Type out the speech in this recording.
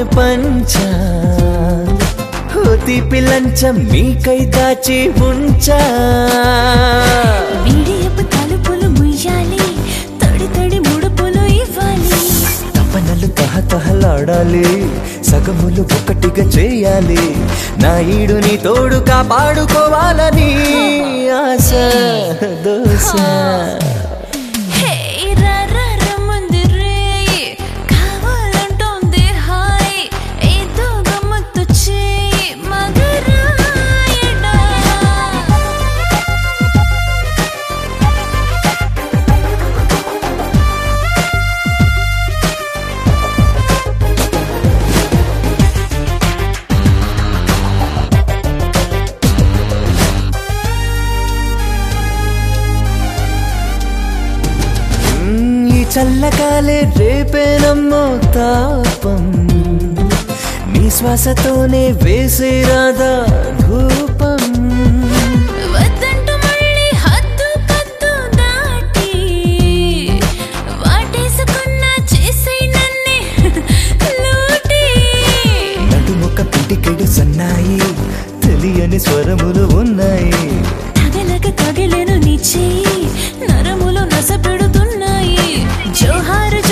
పంచా ఓ తీపి లంచం మీకై దాచి ఉంచా వీడియపు తలుపులు ముయ్యాలి తడి తడి ముడుపులు ఇవ్వాలి తపనలు తహతహలాడాలి సగములు ఒకటిగా చేయాలి నా ఈడుని తోడు కాపాడుకోవాలని ఆశ దోశ హే రా రా రమ్మంది రేయ్ కావాలంటోంది హాయ్ ఏదో గమ్మత్తు చేయి మగరాయడా మ్మ్, ఈ చల్లగాలే రేపేనమ్మో తాపం నీ శ్వాసతోనే వేసే రాదా ధూపం వద్దంటూ మళ్ళీ హద్దు పద్దు దాటి వాటేసుకున్న చేసే నన్నే లూటి నడుముక పిటికెడు సన్నాయి తెలియని స్వరములు ఉన్నాయి తగలక తగిలెను నీ చెయ్యి నరములు నస పెడుతున్నాయి జోహారు